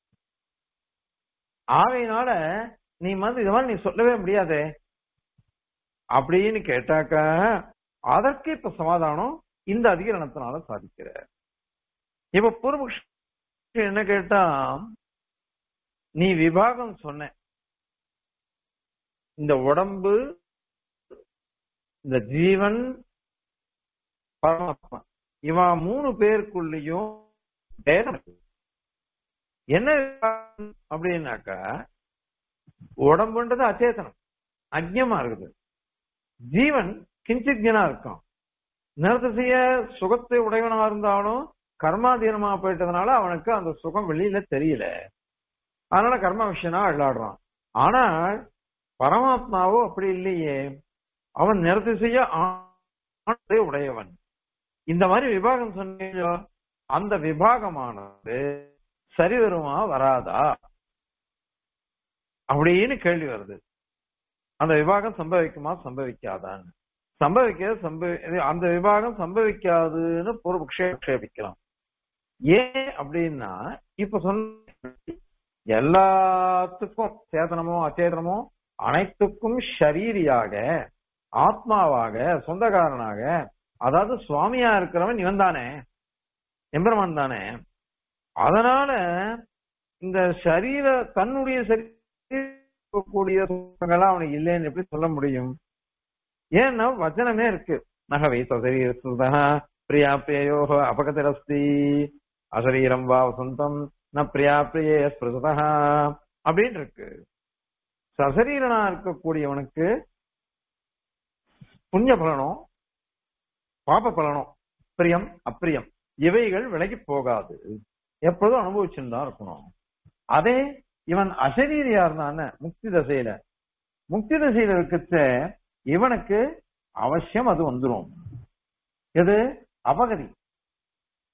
ஆகையினால நீ வந்து இது மாதிரி நீ சொல்லவே முடியாதே அப்படின்னு கேட்டாக்க அதற்கு இப்ப சமாதானம் இந்த அதிகரணத்தினால சாதிக்கிற இப்ப பூர்வபக்ஷ என்ன கேட்டா நீ விபாகம் சொன்ன இந்த உடம்பு இந்த ஜீவன் பரமாத்மா இவன் மூணு பேருக்குள்ளேயும் பேதம் இருக்கு. என்ன விபாகம் அப்படின்னாக்கா உடம்புன்றது அச்சேதனம் அஜ்ஞமா இருக்குது ஜீவன் கிஞ்சித்யனா இருக்கான் நிறத்திசைய சுகத்தை உடையவனா இருந்தாலும் கர்மாதீனமா போயிட்டதுனால அவனுக்கு அந்த சுகம் வெளியில தெரியல அதனால கர்ம விஷயனா விளையாடுறான் ஆனால் பரமாத்மாவோ அப்படி இல்லையே அவன் நிறத்திசைய ஆணை உடையவன் இந்த மாதிரி விபாகம் சொன்னீங்களோ அந்த விபாகமானது சரி வருமா வராதா அப்படின்னு கேள்வி வருது அந்த விவாகம் சம்பவிக்குமா சம்பவிக்காதான்னு சம்பவிக்க சம்பவி அந்த விவாகம் சம்பவிக்காதுன்னு பூர்வபக்ஷே ஆட்சேபிக்கலாம் ஏன் அப்படின்னா இப்ப சொன்ன எல்லாத்துக்கும் சேதனமோ அச்சேதனமோ அனைத்துக்கும் ஷரீரியாக ஆத்மாவாக சொந்தக்காரனாக அதாவது சுவாமியா இருக்கிறவன் இவன் தானே எம்பெருமான் தானே அதனால இந்த சரீர தன்னுடைய சரீரக்கூடிய சுகங்கள்லாம் அவனுக்கு இல்லைன்னு எப்படி சொல்ல முடியும் ஏன்னா வச்சனமே இருக்கு நகவை சரீரசுதா பிரியா பிரியோ அபகதரஸ்தி அசரீரம் வா வசந்தம் ந பிரியா பிரியே ஸ்பிருதா அப்படின்னு இருக்கு சசரீரனா இருக்கக்கூடியவனுக்கு புண்ணிய பலனோ பாப பலனோ பிரியம் அப்பிரியம் இவைகள் விலகி போகாது எப்பொழுதும் அனுபவிச்சுன்னு தான் இருக்கணும் அதே இவன் அசரீரியா இருந்தான முக்தி தசையில முக்தி தசையில இருக்கச்ச இவனுக்கு அவசியம் அது வந்துரும் எது அபகதி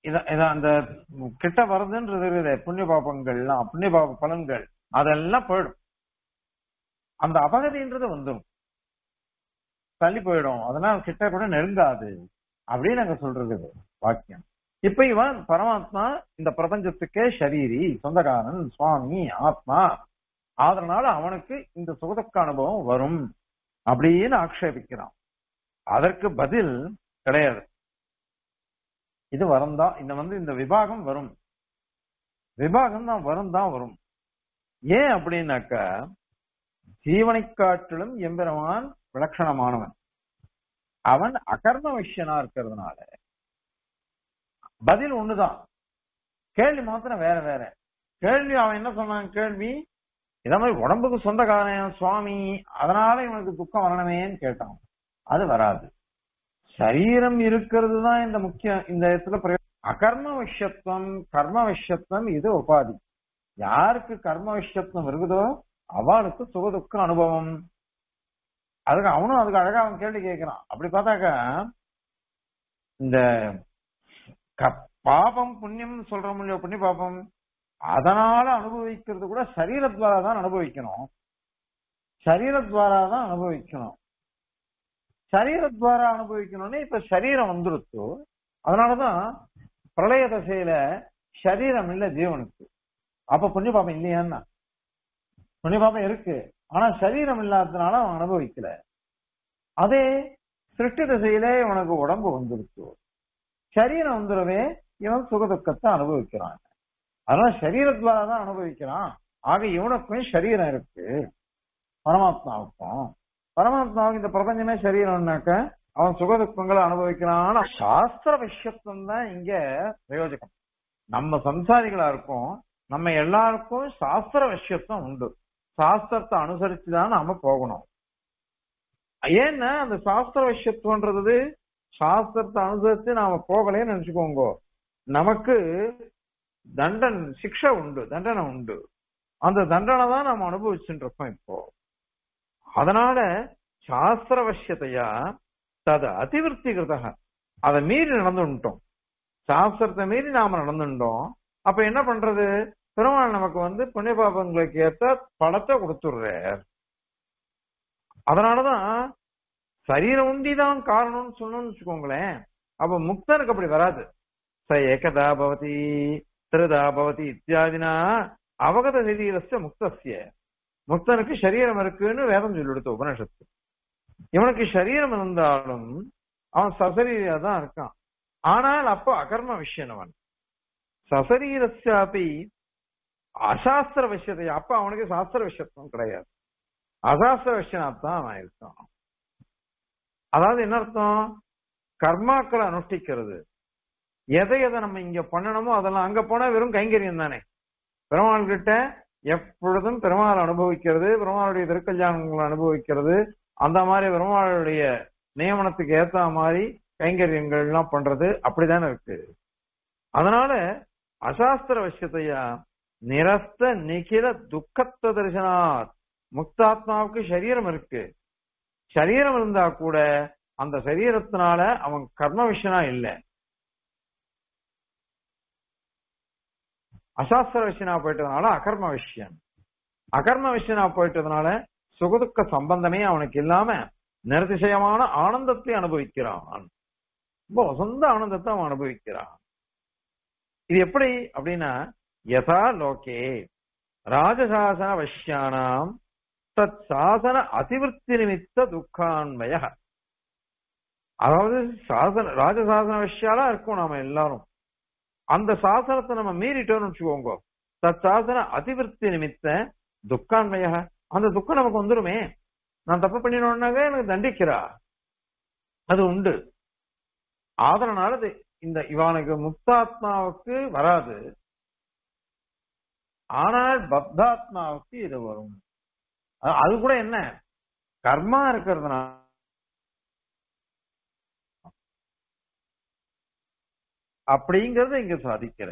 இத- இத அந்த கிட்ட வருதுன்றது இருக்குது புண்ணிய பாபங்கள்லாம் புண்ணிய பாப பலன்கள் அதெல்லாம் போயிடும் அந்த அபகதின்றது வந்துடும் தள்ளி போயிடும் அதனால கிட்ட கூட நெருங்காது அப்படின்னு அங்க சொல்றது வாக்கியம் இப்ப இவன் பரமாத்மா இந்த பிரபஞ்சத்துக்கே ஷரீரி சொந்தக்காரன் சுவாமி ஆத்மா அதனால அவனுக்கு இந்த சுகதுக்க அனுபவம் வரும் அப்படின்னு ஆக்ஷேபிக்கிறான் அதற்கு பதில் கிடையாது இது வரும் தான் இந்த வந்து இந்த விபாகம் வரும் விபாகம் தான் வரும் தான் வரும் ஏன் அப்படின்னாக்க ஜீவனை காட்டிலும் எம்பெருமான் விலட்சணமானவன் அவன் அகர்ம விஷயனா இருக்கிறதுனால பதில் ஒண்ணுதான் கேள்வி மாத்திரம் வேற வேற கேள்வி அவன் என்ன சொன்னான் கேள்வி இத மாதிரி உடம்புக்கு சொந்தக்காரன் சுவாமி அதனால இவனுக்கு துக்கம் வரணுமேன்னு கேட்டான் அது வராது சரீரம் இருக்கிறது தான் இந்த முக்கிய இந்த இடத்துல பிரயோ- அகர்ம விஷயத்துவம் கர்ம விஷயத்துவம் இது உபாதி யாருக்கு கர்ம விஷயத்துவம் இருக்குதோ அவளுக்கு சுகதுக்க அனுபவம் அதுக்கு அவனும் அதுக்கு அழகா அவன் கேள்வி கேட்கிறான் அப்படி பார்த்தாக்கா இந்த க- பாபம் புண்ணியம் சொல்ற முடியும் புண்ணிய பாபம் அதனால அனுபவிக்கிறது கூட சரீரத்வாரா தான் அனுபவிக்கணும் சரீரத்வாரா தான் அனுபவிக்கணும் சரீரத்வாரா அனுபவிக்கணும்னு இப்ப சரீரம் வந்துருச்சு அதனாலதான் பிரளய தசையில சரீரம் இல்ல ஜீவனுக்கு அப்ப புண்ணிய பாபம் இல்லையான்னா புண்ணிய பாபம் இருக்கு ஆனா சரீரம் இல்லாததுனால அவன் அனுபவிக்கல அதே சிருஷ்டி திசையில இவனுக்கு உடம்பு வந்துருச்சு சரீரம் வந்துடவே இவன் சுகதுக்கத்தை அனுபவிக்கிறான் அதனால சரீரத்வாரா தான் அனுபவிக்கிறான் ஆக இவனுக்கும் சரீரம் இருக்கு பரமாத்மாவுக்கும் பரமாத்மாவுக்கு இந்த பிரபஞ்சமே சரீரம்னாக்க அவன் சுகதுக்கங்களை அனுபவிக்கிறான் சாஸ்திர விஷயத்துவம் தான் இங்க பிரயோஜனம் நம்ம சம்சாரிகளா இருக்கும் நம்ம எல்லாருக்கும் சாஸ்திர விஷயத்துவம் உண்டு சாஸ்திரத்தை அனுசரிச்சு தான் நாம போகணும் ஏன்னா அந்த சாஸ்திர விஷயத்துவன்றது சாஸ்திரத்தை அனுசரிச்சு நாம போகலைன்னு நினைச்சுக்கோங்க நமக்கு தண்டன் சிக்ஷை உண்டு தண்டனை உண்டு அந்த தண்டனை தான் நம்ம அனுபவிச்சுட்டு இருக்கோம் இப்போ அதனால சாஸ்திரவசியத்தையா தது அதிவிருத்தி கிருதக அதை மீறி நடந்துட்டோம் சாஸ்திரத்தை மீறி நாம நடந்துட்டோம் அப்ப என்ன பண்றது பெருமாள் நமக்கு வந்து புண்ணிய பாபங்களுக்கு ஏத்த படத்தை கொடுத்துடுறார் அதனாலதான் சரீரம் உண்டிதான் காரணம்னு சொல்லணும்னு வச்சுக்கோங்களேன் அப்ப முக்தனுக்கு அப்படி வராது ச ஏகதா பவதி திருதா பவதி இத்தியாதினா அவகத சரீரஸ்ய முக்தஸ்ய முக்தனுக்கு சரீரம் இருக்குன்னு வேதம் சொல்லிடுத்து உபனிஷத்து இவனுக்கு சரீரம் இருந்தாலும் அவன் சசரீரியா தான் இருக்கான் ஆனால் அப்போ அகர்ம விஷயனவன் சசரீரஸ்யாபி அசாஸ்திர விஷயத்தை அப்ப அவனுக்கு சாஸ்திர விஷயத்துவம் கிடையாது அசாஸ்திர விஷயனாத்தான் அவன் இருக்கான் அதாவது என்ன அர்த்தம் கர்மாக்களை அனுஷ்டிக்கிறது எதை எதை நம்ம இங்க பண்ணணுமோ அதெல்லாம் அங்க போனா வெறும் கைங்கரியம் தானே பெருமாள் கிட்ட எப்பொழுதும் பெருமாள் அனுபவிக்கிறது பெருமாளுடைய திருக்கல்யாணங்களை அனுபவிக்கிறது அந்த மாதிரி பெருமாளுடைய நியமனத்துக்கு ஏத்த மாதிரி கைங்கரியங்கள் எல்லாம் பண்றது அப்படித்தானே இருக்கு அதனால அசாஸ்திர விஷயத்தையா நிரஸ்த நிகில துக்கத்த தரிசனாத் முக்தாத்மாவுக்கு சரீரம் இருக்கு சரீரம் இருந்தா கூட அந்த சரீரத்தினால அவன் கர்ம விஷயனா இல்ல அசாஸ்திர விஷயனா போயிட்டதுனால அகர்ம விஷயம் அகர்ம விஷயனா போயிட்டதுனால சுகதுக்க சம்பந்தமே அவனுக்கு இல்லாம நிரதிசயமான ஆனந்தத்தை அனுபவிக்கிறான் ரொம்ப சொந்த ஆனந்தத்தை அவன் அனுபவிக்கிறான் இது எப்படி அப்படின்னா யதா லோகே ராஜசாசன வஷ்யானாம் தத் சாசன அதிவிருத்தி நிமித்த துக்கான்மய அதாவது சாசன ராஜசாசன விஷயாலா இருக்கும் நாம எல்லாரும் அந்த சாசனத்தை நம்ம மீறிட்டோம்னு வச்சுக்கோங்க தத் சாசன அதிவிருத்தி நிமித்த துக்கான்மய அந்த துக்கம் நமக்கு வந்துருமே நான் தப்பு பண்ணினோம்னாவே எனக்கு தண்டிக்கிறா அது உண்டு அதனால இது இந்த இவனுக்கு முக்தாத்மாவுக்கு வராது ஆனால் பப்தாத்மாவுக்கு இது வரும் அ- அது கூட என்ன கர்மா இருக்கிறதுனால அப்படிங்கறத இங்க சாதிக்கிற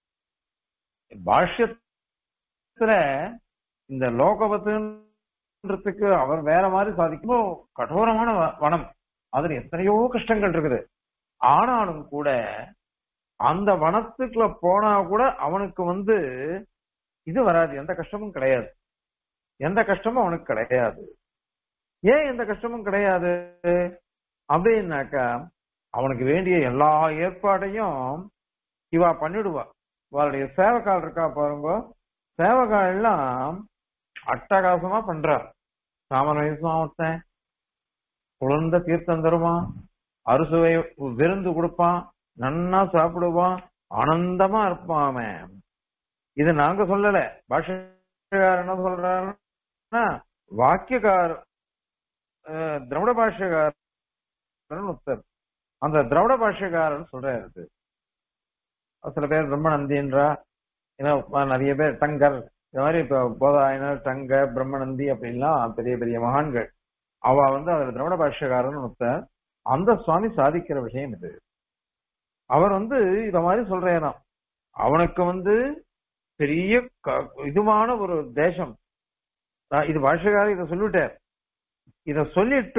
பாஷ்யத்துல இந்த லோகவத்துன்றதுக்கு அவர் வேற மாதிரி சாதிக்கும் கடோரமான வ- வனம் அதுல எத்தனையோ கஷ்டங்கள் இருக்குது ஆனாலும் கூட அந்த வனத்துக்குள்ள போனா கூட அவனுக்கு வந்து இது வராது எந்த கஷ்டமும் கிடையாது எந்த கஷ்டமும் அவனுக்கு கிடையாது ஏன் எந்த கஷ்டமும் கிடையாது அப்படின்னாக்கா அவனுக்கு வேண்டிய எல்லா ஏற்பாடையும் இவா பண்ணிடுவா அவளுடைய சேவக்கால் இருக்கா பாருங்க சேவக்கால் எல்லாம் அட்டகாசமா பண்றார் சாமன் வயசும் ஒருத்தன் குளிர்ந்த தீர்த்தம் தருவான் அறுசுவை விருந்து கொடுப்பான் நன்னா சாப்பிடுவான் ஆனந்தமா இருப்பான் அவன் இது நாங்க சொல்லல பாஷக்காரர் என்ன சொல்றாருன்னா வாக்கியக்கார் அஹ், திராவிட பாஷக்காரன் ஒருத்தர் அந்த திராவிட பாஷக்காரன் சொல்றாரு இது. சில பேர் பிரம்மநந்தின்றா ஏன்னா நிறைய பேர் டங்கர் இந்த மாதிரி இப்ப போதாயனர் டங்க பிரம்மநந்தி அப்படின்லாம் பெரிய பெரிய மகான்கள் அவ வந்து அதுல திராவிட பாஷ்யக்காரன் ஒருத்தர் அந்த சுவாமி சாதிக்கிற விஷயம் இது அவர் வந்து இத மாதிரி சொல்றேனாம் அவனுக்கு வந்து பெரிய க- இதுவான ஒரு தேசம் நான் இது பாஷ்யக்காரர் இத சொல்லிட்டார் இத சொல்லிட்டு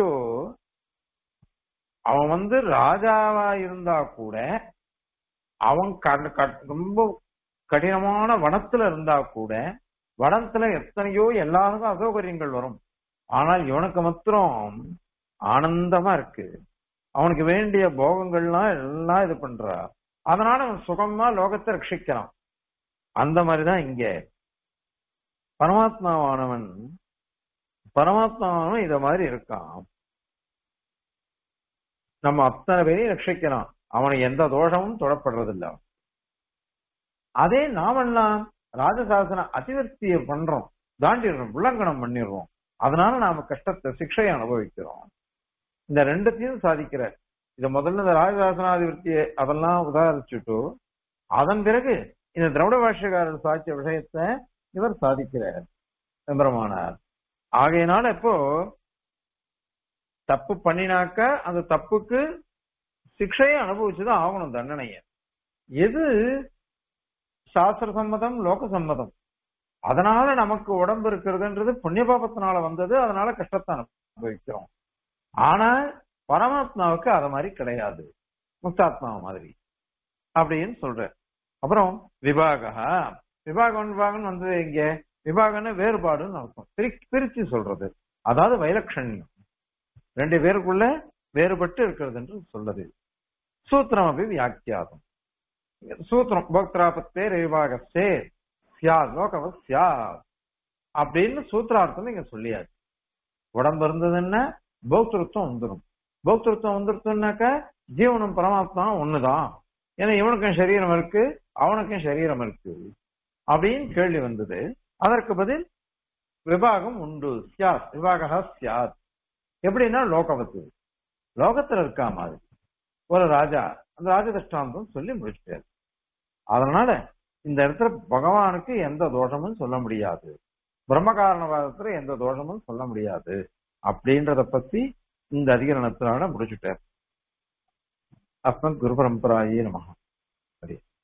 அவன் வந்து ராஜாவா இருந்தா கூட அவன் க- க- ரொம்ப கடினமான வனத்துல இருந்தா கூட வனத்துல எத்தனையோ எல்லாருக்கும் அசௌகரியங்கள் வரும் ஆனால் இவனுக்கு மாத்திரம் ஆனந்தமா இருக்கு அவனுக்கு வேண்டிய போகங்கள்லாம் எல்லாம் இது பண்றா அதனால அவன் சுகமா லோகத்தை ரட்சிக்கிறான் அந்த மாதிரிதான் இங்க பரமாத்மாவானவன் பரமாத்மாவானவன் இத மாதிரி இருக்கான் நம்ம அத்தனை பேரையும் ரட்சிக்கிறான் அவனுக்கு எந்த தோஷமும் தொடப்படுறதில்ல அதே நாமெல்லாம் ராஜசாசன அதிவர்த்தியை பண்றோம் தாண்டிடுறோம் உல்லங்கனம் பண்ணிடுறோம் அதனால நாம கஷ்டத்தை சிக்ஷையை அனுபவிக்கிறோம் இந்த ரெண்டுத்தையும் சாதிக்கிறார் இத முதல்ல இந்த ராஜசாசனாதிபத்தியை அதெல்லாம் உதாரிச்சுட்டு அதன் பிறகு இந்த திராவிட பாஷ்யக்காரர் சாட்சிய விஷயத்தை இவர் சாதிக்கிறார் எம்பெருமானார் ஆகையினால இப்போ தப்பு பண்ணினாக்க அந்த தப்புக்கு சிக்ஷையை அனுபவிச்சுதான் ஆகணும் தண்டனைய எது சாஸ்திர சம்மதம் லோக சம்மதம் அதனால நமக்கு உடம்பு இருக்கிறதுன்றது புண்ணிய பாபத்தினால வந்தது அதனால கஷ்டத்தை அனுபவிக்கிறோம் ஆனா பரமாத்மாவுக்கு அத மாதிரி கிடையாது முக்தாத்மா மாதிரி அப்படின்னு சொல்ற அப்புறம் விபாகா விபாகம் விபாகம் வந்தது எங்க விபாகம்னு வேறுபாடுன்னு அர்த்தம் பிரி- பிரிச்சு சொல்றது அதாவது வைலட்சண்யம் ரெண்டு பேருக்குள்ள வேறுபட்டு இருக்கிறது என்று சொல்றது சூத்திரம் அப்படி வியாக்கியாதம் சூத்திரம் போக்திராபத்தே விபாகத்தே சியாத் லோகவ சியாத் அப்படின்னு சூத்திரார்த்தம் இங்க சொல்லியாச்சு உடம்பு இருந்ததுன்னா போக்திருத்தம் வந்துடும் போக்திருத்தம் வந்துருச்சுன்னாக்க ஜீவனும் பரமாத்மா ஒண்ணுதான் ஏன்னா இவனுக்கும் சரீரம் இருக்கு அவனுக்கும் சரீரம் இருக்கு அப்படின்னு கேள்வி வந்தது அதற்கு பதில் விபாகம் உண்டு சியாத் விபாகா சியாத் எப்படின்னா லோகவத்து லோகத்துல இருக்கா மாதிரி ஒரு ராஜா அந்த ராஜ திருஷ்டாந்தம் சொல்லி முடிச்சிட்டாரு அதனால இந்த இடத்துல பகவானுக்கு எந்த தோஷமும் சொல்ல முடியாது பிரம்ம காரணவாதத்துல எந்த தோஷமும் சொல்ல முடியாது அப்படின்றத பத்தி இந்த அதிகரணத்தினால முடிச்சுட்டார் அஸ்மத் குரு பரம்பராயே நமக சரி